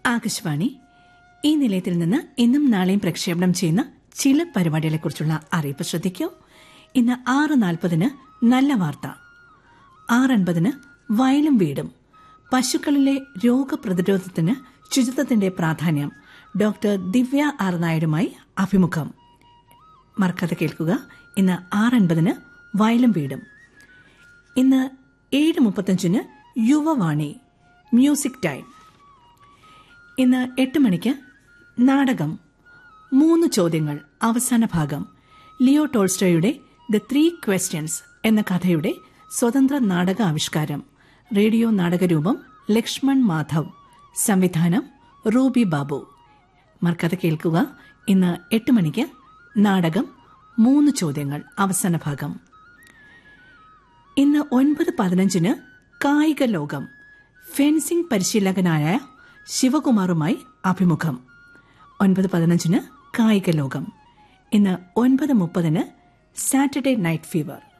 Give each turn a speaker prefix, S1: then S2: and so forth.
S1: ആകാശവാണി ഈ നിലയത്തിൽ നിന്ന് ഇന്നും നാളെയും പ്രക്ഷേപണം ചെയ്യുന്ന ചില പരിപാടികളെക്കുറിച്ചുള്ള അറിയിപ്പ് ശ്രദ്ധിക്കൂ ഇന്ന് ആറ് നാൽപ്പതിന് നല്ല വാർത്ത ആറ് അൻപതിന് വയലും വീടും പശുക്കളിലെ രോഗപ്രതിരോധത്തിന് ശുചിത്വത്തിന്റെ പ്രാധാന്യം ഡോക്ടർ ദിവ്യ ആർ നായരുമായി അഭിമുഖം മറക്കാതെ കേൾക്കുക ഇന്ന് ആറ് അൻപതിന് വയലും വീടും ഇന്ന് ഏഴ് മുപ്പത്തഞ്ചിന് യുവവാണി മ്യൂസിക് ടൈം ഇന്ന് എട്ട് മണിക്ക് നാടകം മൂന്ന് ചോദ്യങ്ങൾ അവസാന ഭാഗം ലിയോ ടോൾസ്റ്റോയുടെ ദ ത്രീ ക്വസ്റ്റ്യൻസ് എന്ന കഥയുടെ സ്വതന്ത്ര നാടക ആവിഷ്കാരം റേഡിയോ നാടകരൂപം ലക്ഷ്മൺ മാധവ് സംവിധാനം റൂബി ബാബു മറക്കാതെ കേൾക്കുക ഇന്ന് എട്ട് മണിക്ക് നാടകം മൂന്ന് ചോദ്യങ്ങൾ അവസാന ഭാഗം ഇന്ന് ഒൻപത് പതിനഞ്ചിന് കായിക ലോകം ഫെൻസിംഗ് പരിശീലകനായ ശിവകുമാറുമായി അഭിമുഖം ഒൻപത് പതിനഞ്ചിന് കായിക ലോകം ഇന്ന് ഒൻപത് മുപ്പതിന് സാറ്റർഡേ നൈറ്റ് ഫീവർ